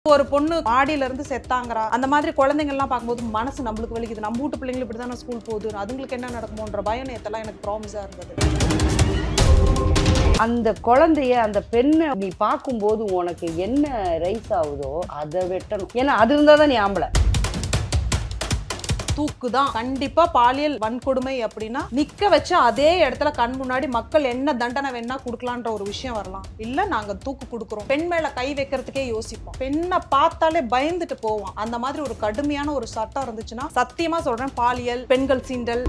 ஒரு பொண்ணு மாடியில இருந்து செத்தாங்கறா அந்த மாதிரி குழந்தைங்க எல்லாம் பார்க்கும்போது மனசு நம்மளுக்கு வலிக்குது நம்ம வீட்டு பிள்ளைங்க இப்படி தானே ஸ்கூல் போகுது அதுங்களுக்கு என்ன நடக்குமோன்ற பயம் நேத்தெல்லாம் எனக்கு ப்ராமிஸா இருந்தது அந்த குழந்தைய அந்த பெண்ணை நீ பார்க்கும்போது உனக்கு என்ன ரைஸ் ஆகுதோ அதை வெட்டணும் ஏன்னா அது இருந்தால் தான் நீ ஆம்பளை தூக்கு தான் கண்டிப்பா பாலியல் வன்கொடுமை அப்படின்னா நிக்க வச்சு அதே இடத்துல கண் முன்னாடி மக்கள் என்ன தண்டனை வேணா கொடுக்கலான்ற ஒரு விஷயம் வரலாம் இல்ல நாங்க தூக்கு கொடுக்குறோம் பெண் மேல கை வைக்கிறதுக்கே யோசிப்போம் பெண்ணை பார்த்தாலே பயந்துட்டு போவோம் அந்த மாதிரி ஒரு கடுமையான ஒரு சட்டம் இருந்துச்சுன்னா சத்தியமா சொல்றேன் பாலியல் பெண்கள் சீண்டல்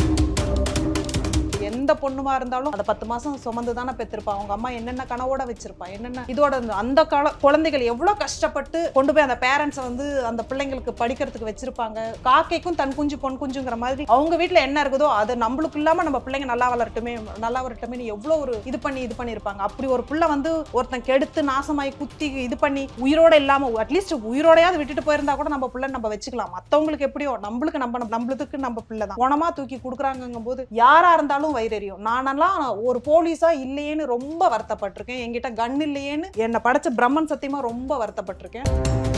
எந்த பொண்ணுமா இருந்தாலும் அந்த பத்து மாசம் சுமந்து தானே பெற்றிருப்பா அவங்க அம்மா என்னென்ன கனவோட வச்சிருப்பா என்னென்ன இதோட இந்த- அந்த கால குழந்தைகள் எவ்வளவு கஷ்டப்பட்டு கொண்டு போய் அந்த பேரண்ட்ஸை வந்து அந்த பிள்ளைங்களுக்கு படிக்கிறதுக்கு வச்சிருப்பாங்க காக்கைக்கும் தன் குஞ்சு பொன் குஞ்சுங்கிற மாதிரி அவங்க வீட்ல என்ன இருக்குதோ அது நம்மளுக்கு இல்லாம நம்ம பிள்ளைங்க நல்லா வளரட்டுமே நல்லா வரட்டுமே எவ்வளவு ஒரு இது பண்ணி இது பண்ணியிருப்பாங்க அப்படி ஒரு பிள்ளை வந்து ஒருத்தன் கெடுத்து நாசமாயி குத்தி இது பண்ணி உயிரோட இல்லாம அட்லீஸ்ட் உயிரோடையாவது விட்டுட்டு போயிருந்தா கூட நம்ம பிள்ளை நம்ம வச்சுக்கலாம் மத்தவங்களுக்கு எப்படியோ நம்மளுக்கு நம்ம நம்மளுக்கு நம்ம பிள்ளை தான் குணமா தூக்கி கொடுக்குறாங்கங்கும் போது யாரா இருந்தாலும் வயிறறியும் நானெல்லாம் ஒரு போலீஸா இல்லையேன்னு ரொம்ப வருத்தப்பட்டிருக்கேன் என்கிட்ட கன் இல்லையேன்னு என்னை படைச்ச பிரம்மன் சத்தியமா ரொம்ப வருத்தப்பட்டிருக்கேன்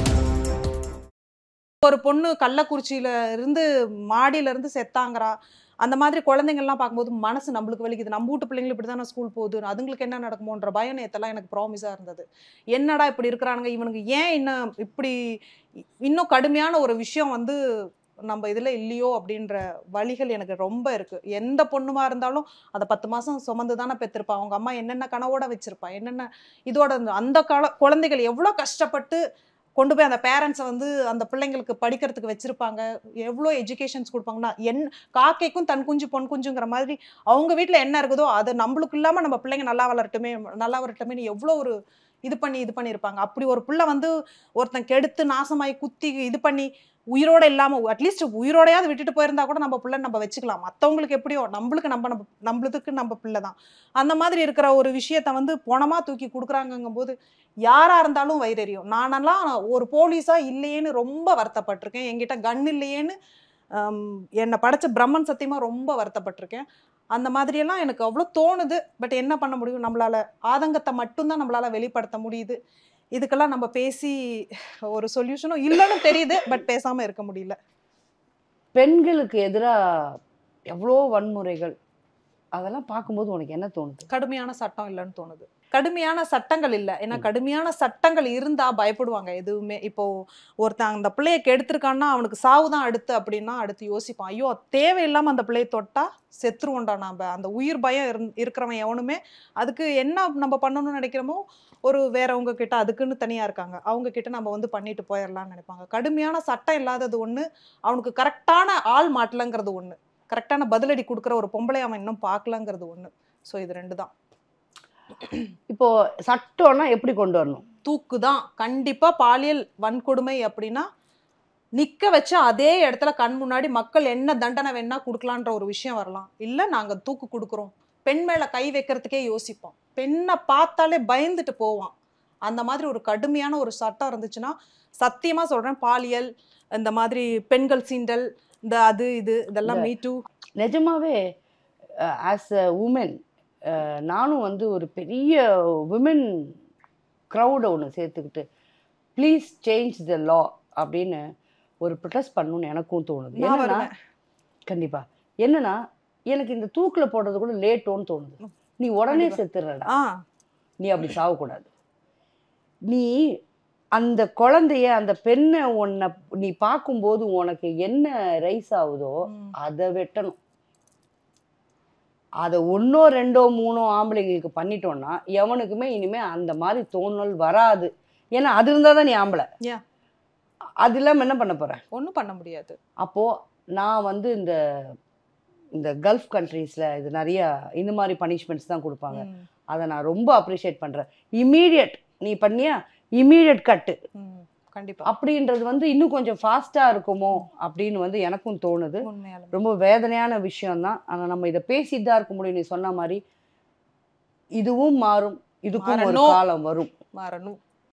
ஒரு பொண்ணு கள்ளக்குறிச்சியில இருந்து மாடியில இருந்து செத்தாங்கறா அந்த மாதிரி குழந்தைங்கள்லாம் பார்க்கும்போது மனசு நம்மளுக்கு வலிக்குது நம்ம வீட்டு பிள்ளைங்க இப்படி தானே ஸ்கூல் போகுது அதுங்களுக்கு என்ன நடக்குமோன்ற பயம் நேத்தெல்லாம் எனக்கு ப்ராமிஸாக இருந்தது என்னடா இப்படி இருக்கிறானுங்க இவனுக்கு ஏன் இன்னும் இப்படி இன்னும் கடுமையான ஒரு விஷயம் வந்து நம்ம இதில் இல்லையோ அப்படின்ற வழிகள் எனக்கு ரொம்ப இருக்கு எந்த பொண்ணுமா இருந்தாலும் அதை பத்து மாசம் சுமந்து தானே பெற்றிருப்பா அவங்க அம்மா என்னென்ன கனவோட வச்சிருப்பா என்னென்ன இதோட இந்த- அந்த கால குழந்தைகள் எவ்வளோ கஷ்டப்பட்டு கொண்டு போய் அந்த பேரண்ட்ஸை வந்து அந்த பிள்ளைங்களுக்கு படிக்கிறதுக்கு வச்சிருப்பாங்க எவ்வளோ எஜுகேஷன்ஸ் கொடுப்பாங்கன்னா என் காக்கைக்கும் தன் குஞ்சு பொன் குஞ்சுங்கிற மாதிரி அவங்க வீட்டில் என்ன இருக்குதோ அது நம்மளுக்கு இல்லாமல் நம்ம பிள்ளைங்க நல்லா வளரட்டுமே நல்லா வரட்டுமேன்னு எவ்வளோ ஒரு இது பண்ணி இது பண்ணியிருப்பாங்க அப்படி ஒரு பிள்ளை வந்து ஒருத்தன் கெடுத்து நாசமாயி குத்தி இது பண்ணி உயிரோட இல்லாமல் அட்லீஸ்ட் உயிரோடையாவது விட்டுட்டு போயிருந்தா கூட நம்ம பிள்ளை நம்ம வச்சுக்கலாம் மற்றவங்களுக்கு எப்படியோ நம்மளுக்கு நம்ம நம்ம நம்மளுக்கு நம்ம பிள்ளை தான் அந்த மாதிரி இருக்கிற ஒரு விஷயத்த வந்து பணமாக தூக்கி கொடுக்குறாங்கங்கும் போது யாரா இருந்தாலும் வயிறறியும் நானெல்லாம் ஒரு போலீஸா இல்லையேன்னு ரொம்ப வருத்தப்பட்டிருக்கேன் என்கிட்ட கன் இல்லையேன்னு ஹம், என்னை படைச்ச பிரம்மன் சத்தியமா ரொம்ப வருத்தப்பட்டிருக்கேன் அந்த மாதிரியெல்லாம் எனக்கு அவ்வளோ தோணுது பட் என்ன பண்ண முடியும் நம்மளால ஆதங்கத்தை மட்டும்தான் நம்மளால வெளிப்படுத்த முடியுது இதுக்கெல்லாம் நம்ம பேசி ஒரு சொல்யூஷனும் இல்லைன்னு தெரியுது பட் பேசாம இருக்க முடியல பெண்களுக்கு எதிராக எவ்வளோ வன்முறைகள் அதெல்லாம் பார்க்கும்போது உனக்கு என்ன தோணுது கடுமையான சட்டம் இல்லைன்னு தோணுது கடுமையான சட்டங்கள் இல்லை ஏன்னா கடுமையான சட்டங்கள் இருந்தா பயப்படுவாங்க எதுவுமே இப்போ ஒருத்தன் அந்த பிள்ளைய கெடுத்திருக்கான்னா அவனுக்கு சாவு தான் அடுத்து அப்படின்னா அடுத்து யோசிப்பான் ஐயோ தேவையில்லாம அந்த பிள்ளைய தொட்டா செத்துருவோண்டா நாம அந்த உயிர் பயம் இருந்- இருக்கிறவன் எவனுமே அதுக்கு என்ன நம்ம பண்ணணும்னு நினைக்கிறோமோ ஒரு வேறவங்க கிட்ட அதுக்குன்னு தனியா இருக்காங்க அவங்க கிட்ட நம்ம வந்து பண்ணிட்டு போயிடலாம்னு நினைப்பாங்க கடுமையான சட்டம் இல்லாதது ஒண்ணு அவனுக்கு கரெக்டான ஆள் மாட்டலங்கிறது ஒண்ணு கரெக்டான பதிலடி கொடுக்குற ஒரு பொம்பளை அவன் இன்னும் பார்க்கலங்கிறது ஒண்ணு ஸோ இது ரெண்டு தான் இப்போ சட்டம்னா எப்படி கொண்டு வரணும் தூக்கு தான் கண்டிப்பா பாலியல் வன்கொடுமை அப்படின்னா நிக்க வச்சு அதே இடத்துல கண் முன்னாடி மக்கள் என்ன தண்டனை வேணா கொடுக்கலான்ற ஒரு விஷயம் வரலாம் இல்ல நாங்க தூக்கு கொடுக்குறோம் பெண் மேல கை வைக்கிறதுக்கே யோசிப்போம் பெண்ணை பார்த்தாலே பயந்துட்டு போவான் அந்த மாதிரி ஒரு கடுமையான ஒரு சட்டம் இருந்துச்சுன்னா சத்தியமா சொல்றேன் பாலியல் இந்த மாதிரி பெண்கள் சீண்டல் இந்த அது இது இதெல்லாம் இந்த- மீ டூ நிஜமாவே ஆஸ் அ உமன் நானும் வந்து ஒரு பெரிய உமன் க்ரௌடை ஒன்று சேர்த்துக்கிட்டு ப்ளீஸ் சேஞ்ச் த லா அப்படின்னு ஒரு ப்ரொட்டஸ்ட் பண்ணணும்னு எனக்கும் தோணுது நான் என்னன்னா வருவேன் கண்டிப்பா என்னன்னா எனக்கு இந்த தூக்குல போடுறது கூட லேட்டோன்னு தோணுது நீ உடனே கண்டிப்பா. செத்துறடா ஆ நீ அப்படி சாகக்கூடாது நீ அந்த குழந்தைய அந்த பெண்ணை உன்னை நீ பார்க்கும்போது உனக்கு என்ன ரைஸ் ஆகுதோ ம். அதை வெட்டணும் அதை ஒன்றோ ரெண்டோ மூணோ ஆம்பளைங்களுக்கு பண்ணிட்டோன்னா எவனுக்குமே இனிமே அந்த மாதிரி தோணல் வராது ஏன்னா அது இருந்தால் தான் நீ ஆம்பளை Yeah. அது இல்லாமல் என்ன பண்ண போற ஒண்ணும் பண்ண முடியாது அப்போ நான் வந்து இந்த இந்த கல்ஃப் கண்ட்ரீஸில் இது நிறைய இந்த மாதிரி பனிஷ்மெண்ட்ஸ் தான் கொடுப்பாங்க ம், அதை நான் ரொம்ப அப்ரிஷியேட் பண்ணுறேன் இம்மீடியட் நீ பண்ணியா இம்மீடியட் கட்டு ம், கண்டிப்பா அப்படின்றது வந்து இன்னும் கொஞ்சம் ஃபாஸ்ட்டாக இருக்குமோ அப்படின்னு வந்து எனக்கும் தோணுது உண்மையாலுமே ரொம்ப வேதனையான விஷயம்தான் ஆனால் நம்ம இதை பேசிட்டு தான் இருக்க முடியும் நீ சொன்ன மாதிரி இதுவும் மாறும் இதுக்கும் ஒரு மாறணும். காலம் வரும் மாறணும்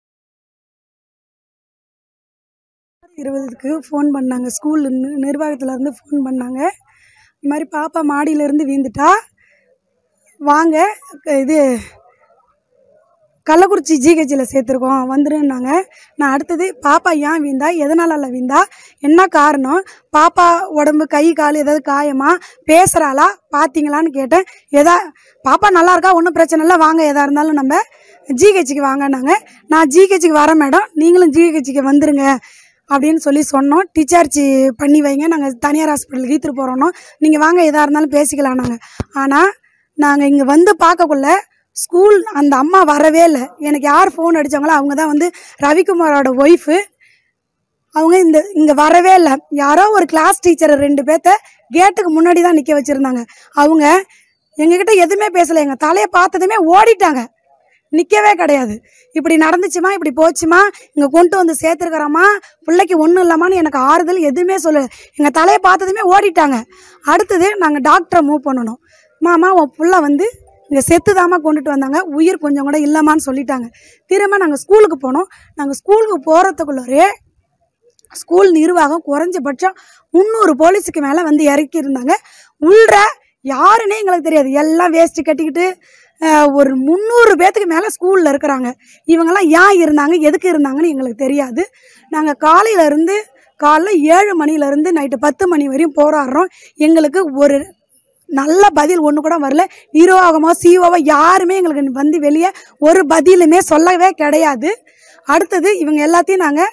இருபதுக்கு ஃபோன் பண்ணாங்க ஸ்கூல் நிர்வாகத்துலேருந்து ஃபோன் பண்ணாங்க இந்த மாதிரி பாப்பா மாடியிலேருந்து வீழ்ந்துட்டா வாங்க இது கள்ளக்குறிச்சி ஜிஹெச்சில் சேர்த்துருக்கோம் வந்துருன்னாங்க நான் அடுத்தது பாப்பா ஏன் வீந்தா எதனால வீந்தா என்ன காரணம் பாப்பா உடம்பு கை கால் ஏதாவது காயமா பேசுகிறாளா பார்த்தீங்களான்னு கேட்டேன் எதா பாப்பா நல்லா இருக்கா ஒன்றும் பிரச்சனை இல்லை வாங்க எதா இருந்தாலும் நம்ம ஜிஹெச்சுக்கு வாங்கன்னாங்க நான் ஜிஹெச்சுக்கு வரேன் மேடம் நீங்களும் ஜிஹெச்சுக்கு வந்துருங்க அப்படின்னு சொல்லி சொன்னோம் டிச்சார்ஜ் பண்ணி வைங்க நாங்கள் தனியார் ஹாஸ்பிட்டலுக்கு ஈத்துட்டு போகிறோம் நீங்கள் வாங்க எதாக இருந்தாலும் பேசிக்கலாம் நாங்கள் ஆனால் நாங்கள் இங்கே வந்து பார்க்கக்குள்ள ஸ்கூல் அந்த அம்மா வரவே இல்லை எனக்கு யார் ஃபோன் அடித்தாங்களோ அவங்க தான் வந்து ரவிக்குமாரோட ஒய்ஃபு அவங்க இந்த இங்கே வரவே இல்லை யாரோ ஒரு கிளாஸ் டீச்சர் ரெண்டு பேர்த்த கேட்டுக்கு முன்னாடி தான் நிற்க வச்சுருந்தாங்க அவங்க எங்ககிட்ட எதுவுமே பேசலை எங்கள் தலையை பார்த்ததுமே ஓடிட்டாங்க நிற்கவே கிடையாது இப்படி நடந்துச்சுமா இப்படி போச்சுமா இங்கே கொண்டு வந்து சேர்த்துருக்குறோமா பிள்ளைக்கு ஒன்றும் இல்லைம்மான்னு எனக்கு ஆறுதல் எதுவுமே சொல்லலை எங்கள் தலையை பார்த்ததுமே ஓடிட்டாங்க அடுத்தது நாங்கள் டாக்டரை மூவ் பண்ணணும் மாமா உன் புள்ள வந்து இங்கே செத்துதாம்மா கொண்டுட்டு வந்தாங்க உயிர் கொஞ்சம் கூட இல்லைம்மான்னு சொல்லிட்டாங்க திரும்ப நாங்கள் ஸ்கூலுக்கு போனோம் நாங்கள் ஸ்கூலுக்கு போகிறதுக்குள்ளரே ஸ்கூல் நிர்வாகம் குறைஞ்சபட்சம் முந்நூறு போலீஸுக்கு மேலே வந்து இறக்கியிருந்தாங்க உள்ள யாருன்னே எங்களுக்கு தெரியாது எல்லாம் வேஸ்ட்டு கட்டிக்கிட்டு அஹ், ஒரு முந்நூறு பேத்துக்கு மேலே ஸ்கூலில் இருக்கிறாங்க இவங்கெல்லாம் ஏன் இருந்தாங்க எதுக்கு இருந்தாங்கன்னு எங்களுக்கு தெரியாது நாங்கள் காலையில இருந்து காலைல ஏழு மணிலேருந்து நைட்டு பத்து மணி வரையும் போராடுறோம் எங்களுக்கு ஒரு நல்ல பதில் ஒன்று கூட வரல நிர்வாகமோ சிஓவோ யாருமே எங்களுக்கு வந்து வெளியே ஒரு பதிலுமே சொல்லவே கிடையாது அடுத்தது இவங்க எல்லாத்தையும் நாங்கள்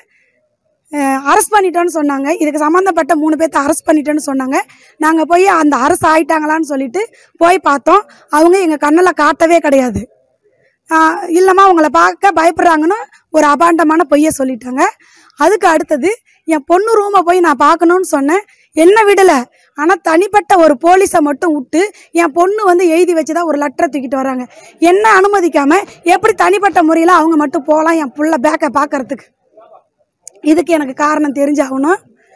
அரெஸ்ட் பண்ணிட்டோன்னு சொன்னாங்க இதுக்கு சம்மந்தப்பட்ட மூணு பேர்த்த அரெஸ்ட் பண்ணிட்டோன்னு சொன்னாங்க நாங்கள் போய் அந்த அரசு ஆயிட்டாங்களான்னு சொல்லிட்டு போய் பார்த்தோம் அவங்க எங்கள் கண்ணில் காட்டவே கிடையாது ஆஹ் இல்லைம்மா உங்களை பார்க்க பயப்படுறாங்கன்னு ஒரு அபாண்டமான பொய்யை சொல்லிட்டாங்க அதுக்கு அடுத்தது என் பொண்ணு ரூமை போய் நான் பார்க்கணும்னு சொன்னேன் என்ன விடலை ஆனால் தனிப்பட்ட ஒரு போலீஸை மட்டும் விட்டு என் பொண்ணு வந்து எழுதி வச்சு தான் ஒரு லெட்டரை தூக்கிட்டு வராங்க என்ன அனுமதிக்காம எப்படி தனிப்பட்ட முறையில் அவங்க மட்டும் போகலாம் என் புள்ள பேக்கை பார்க்கறதுக்கு இதுக்கு எனக்கு காரணம் தெரிஞ்சாகணும்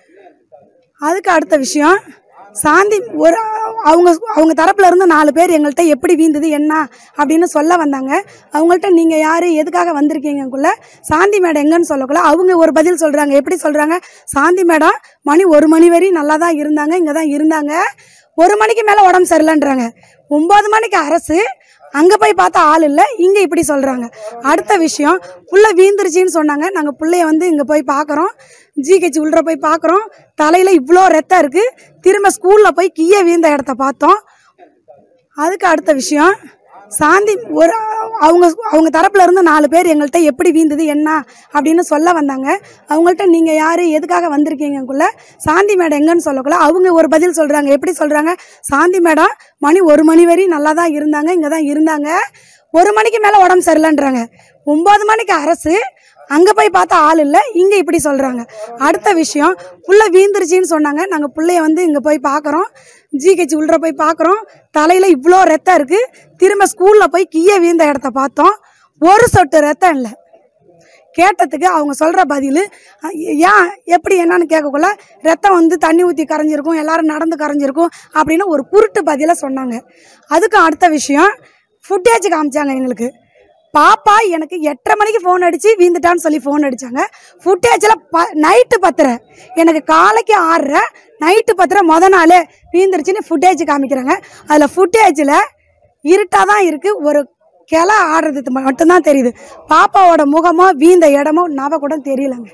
அதுக்கு அடுத்த விஷயம் சாந்தி ஒரு அவங்க அவங்க தரப்புல இருந்து நாலு பேர் எங்கள்கிட்ட எப்படி வீந்தது என்ன அப்படின்னு சொல்ல வந்தாங்க அவங்கள்ட்ட நீங்கள் யார் எதுக்காக வந்திருக்கீங்கக்குள்ள சாந்தி மேடம் எங்கன்னு சொல்லக்குள்ள அவங்க ஒரு பதில் சொல்கிறாங்க எப்படி சொல்கிறாங்க சாந்தி மேடம் மணி ஒரு மணி வரையும் நல்லா தான் இருந்தாங்க இங்கே தான் இருந்தாங்க ஒரு மணிக்கு மேலே உடம்பு சரியில்லைன்றாங்க ஒம்பது மணிக்கு அரசு அங்கே போய் பார்த்தா ஆள் இல்லை இங்கே இப்படி சொல்கிறாங்க அடுத்த விஷயம் புள்ள வீந்துருச்சின்னு சொன்னாங்க நாங்கள் பிள்ளைய வந்து இங்கே போய் பார்க்குறோம் ஜிஹெச் உள்ள போய் பார்க்குறோம் தலையில் இவ்வளோ ரத்தம் இருக்குது திரும்ப ஸ்கூலில் போய் கீழே வீழ்ந்த இடத்த பார்த்தோம் அதுக்கு அடுத்த விஷயம் சாந்தி ஒரு அவங்க அவங்க தரப்புல இருந்து நாலு பேர் எங்கள்கிட்ட எப்படி வீந்தது என்ன அப்படின்னு சொல்ல வந்தாங்க அவங்கள்ட்ட நீங்கள் யார் எதுக்காக வந்திருக்கீங்கக்குள்ள சாந்தி மேடம் எங்கன்னு சொல்லக்குள்ள அவங்க ஒரு பதில் சொல்கிறாங்க எப்படி சொல்கிறாங்க சாந்தி மேடம் மணி ஒரு மணி வரையும் நல்லா தான் இருந்தாங்க இங்கே தான் இருந்தாங்க ஒரு மணிக்கு மேலே உடம்பு சரியில்லைன்றாங்க ஒம்பது மணிக்கு அரசு அங்கே போய் பார்த்தா ஆள் இல்லை இங்கே இப்படி சொல்கிறாங்க அடுத்த விஷயம் புள்ள வீந்துருச்சின்னு சொன்னாங்க நாங்கள் பிள்ளைய வந்து இங்கே போய் பார்க்குறோம் ஜிஹெச் உள்ள போய் பார்க்குறோம் தலையில் இவ்வளோ ரத்தம் இருக்குது திரும்ப ஸ்கூலில் போய் கீழே வீழ்ந்த இடத்த பார்த்தோம் ஒரு சொட்டு ரத்தம் இல்லை கேட்டதுக்கு அவங்க சொல்கிற பதில் அஹ், ஏன் எப்படி என்னன்னு கேட்கக்குள்ள ரத்தம் வந்து தண்ணி ஊற்றி கரைஞ்சிருக்கும் எல்லாரும் நடந்து கரைஞ்சிருக்கும் அப்படின்னு ஒரு குருட்டு பதிலை சொன்னாங்க அதுக்கும் அடுத்த விஷயம் ஃபுட்டேஜ் காமிச்சாங்க எங்களுக்கு பாப்பா எனக்கு எட்டரை மணிக்கு ஃபோன் அடித்து வீந்துட்டான்னு சொல்லி ஃபோன் அடித்தாங்க ஃபுட்டேஜில் ப நைட்டு பத்தரை எனக்கு காலைக்கு ஆறரை நைட்டு பத்தரை மொதல் நாள் வீந்துருச்சுன்னு ஃபுட்டேஜ் காமிக்கிறாங்க அதில் ஃபுட்டேஜில் இருட்டாக தான் இருக்குது ஒரு கிளை ஆடுறது மட்டும்தான் தெரியுது பாப்பாவோட முகமோ வீந்த இடமோ நவ கூட தெரியலங்க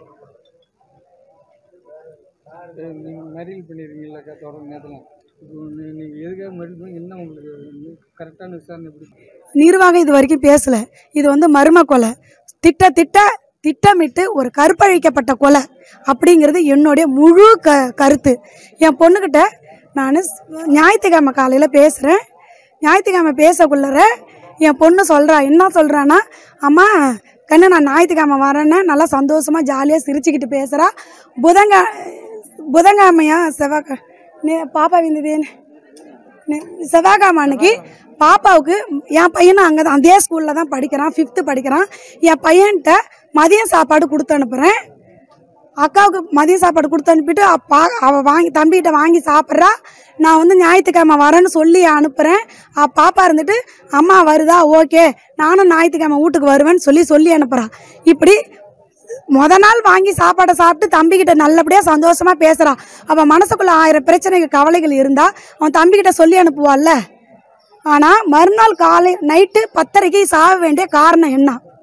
நீங்கள் மறியல் பண்ணியிருக்கீங்களாக்கா தொடர்ந்து நேரத்தில் இப்போ நீங்கள் எதுக்காக மறியல் பண்ணி என்ன உங்களுக்கு கரெக்டான விசாரணை எப்படி நிர்வாகம் இது வரைக்கும் பேசல இது வந்து மர்ம கொலை திட்ட திட்ட திட்டமிட்டு ஒரு கற்பழிக்கப்பட்ட கொலை அப்படிங்கிறது என்னுடைய முழு க கருத்து என் பொண்ணுக்கிட்ட நான் ஞாயிற்றுக்கிழமை காலையில் பேசுகிறேன் ஞாயிற்றுக்கிழமை பேசக்குள்ளற என் பொண்ணு சொல்கிறா என்ன சொல்கிறான்னா அம்மா கண்ணு நான் ஞாயிற்றுக்கிழமை வரேன்னு நல்லா சந்தோஷமாக ஜாலியாக சிரிச்சுக்கிட்டு பேசுகிறா புதங்க புதன்கிழமையா செவ்வாய் நே பாப்பா விந்ததேன்னு நெ- செவ்வாய்க்கிழமை அன்னைக்கு பாப்பாவுக்கு என் பையனும் அங்கே தான் அதே ஸ்கூலில் தான் படிக்கிறான் ஃபிஃப்த்து படிக்கிறான் என் பையன்கிட்ட மதியம் சாப்பாடு கொடுத்து அனுப்புகிறேன் அக்காவுக்கு மதிய சாப்பாடு கொடுத்து அனுப்பிட்டு அப்பா அவள் வாங்கி தம்பிகிட்ட வாங்கி சாப்பிட்றா நான் வந்து ஞாயிற்றுக்கிழமை வரேன்னு சொல்லி அனுப்புகிறேன் பாப்பா இருந்துட்டு அம்மா வருதா ஓகே நானும் ஞாயிற்றுக்கிழமை வீட்டுக்கு வருவேன்னு சொல்லி சொல்லி அனுப்புகிறான் இப்படி முத நாள் வாங்கி சாப்பாடை சாப்பிட்டு தம்பிக்கிட்ட நல்லபடியாக சந்தோஷமாக பேசுகிறான் அவன் மனசுக்குள்ள ஆயிரம் பிரச்சனைகள் கவலைகள் இருந்தால் அவன் தம்பிக்கிட்ட சொல்லி அனுப்புவாள்ல ஆனால் மறுநாள் காலை நைட்டு பத்தரைக்கு சாக வேண்டிய காரணம் என்ன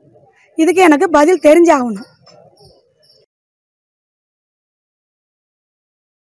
இதுக்கு எனக்கு பதில் தெரிஞ்சாகணும்